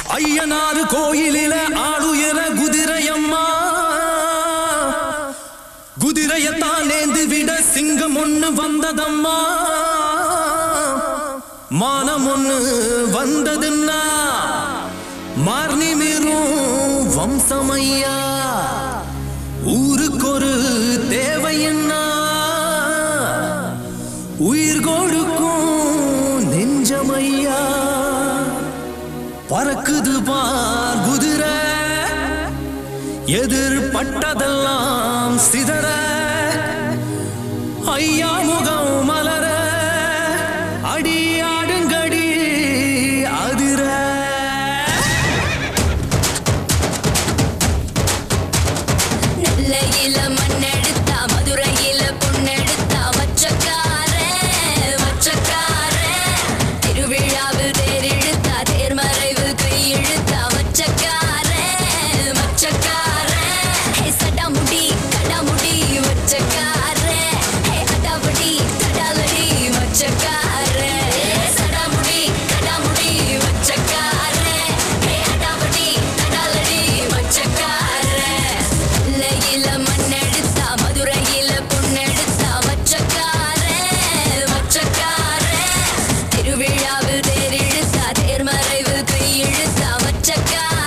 ஐயனாறு கோயிலில ஆளுயர குதிரையம்மா குதிரையத்தான் நேந்து விட சிங்கம் ஒண்ணு வந்ததம்மா மானம் ஒண்ணு வந்ததுன்னா மார்னி மீறும் வம்சமையா ஊருக்கொரு தேவையன்னா உயிர் கொடுக்கும் நெஞ்சமையா பறக்குது பார் குதிரை எதிர்பட்டதெல்லாம் சிதற ஐயா முகம் மலர அடி ஆடுங்கடி அதிர நெல்லையில மண்ணெடுத்தா மதுரையில பொண்ணெடுத்தா மச்சக்கார மச்சக்கார திருவிழாவில் தேரெடுத்தா தேர்மறைவு கையெழுத்தா மச்சக்கார மச்சக்கார ஹே சடாமுடி கடாமுடி மச்சக்கார ஹே அடாபடி தடாலடி மச்சக்கார சடாமுடி கடாமுடி மச்சக்கார ஹே அடாபடி தடாலடி மச்சக்கார நெல்லையில மண்ணெடுத்தா மதுரையில பொண்ணெடுத்தா மச்சக்கார மச்சக்கார திருவிழாவில் தேரெடுத்தா தேர்மறைவு கையெழுத்தா மச்சக்கார